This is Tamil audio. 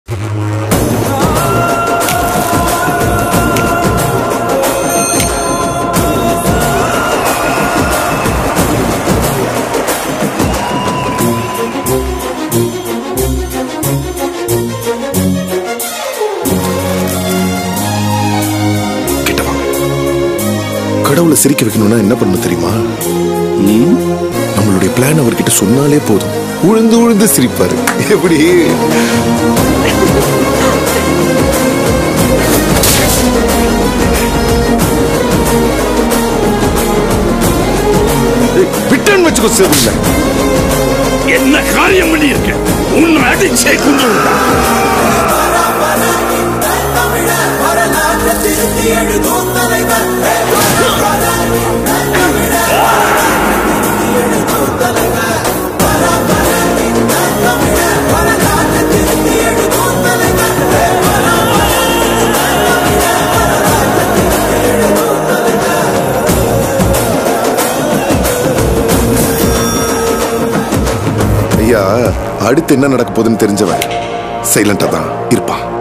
கிட்ட வா கடவுளை சிரிக்க வைக்கணும்னா என்ன பண்ணணும் தெரியுமா ம்? நம்மளுடைய பிளான் அவர்கிட்ட சொன்னாலே போதும் உழுந்து உழுந்து சிரிப்பாரு எப்படி ஏய், விட்டேன்னு வச்சுக்கோ சரியில்லை என்ன காரியம் பண்ணி இருக்க உன்னை அடிச்சே கொண்டு ஐயா அடுத்து என்ன நடக்க போகுதுன்னு தெரிஞ்சவன் சைலண்டா தான் இருப்பான்